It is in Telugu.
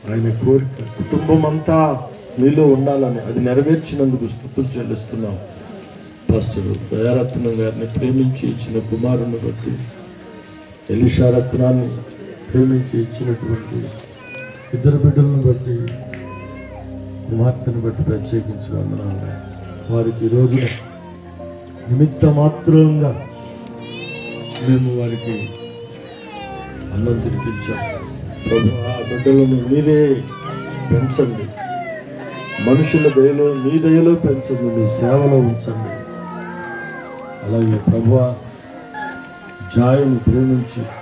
ఆయన కోరిక కుటుంబం అంతా మీలో ఉండాలని అది నెరవేర్చినందుకు స్థుతులు చెల్లిస్తున్నాం పాస్టర్ దయారత్నం గారిని ప్రేమించి ఇచ్చిన కుమారుని బట్టి ఎలిషా రత్నాన్ని ప్రేమించి ఇచ్చినటువంటి ఇద్దరు బిడ్డలను బట్టి కుమార్తెను బట్టి ప్రత్యేకించి వందనాలు వారికి ఈ రోజున నిమిత్త మాత్రంగా మేము వారికి అన్నం తినిపించాం ప్రభు ఆ బిడ్డలను మీరే పెంచండి మనుషుల దయలో మీ దయలో పెంచండి మీ సేవలో ఉంచండి అలాగే ప్రభు జాయిని ప్రేమించి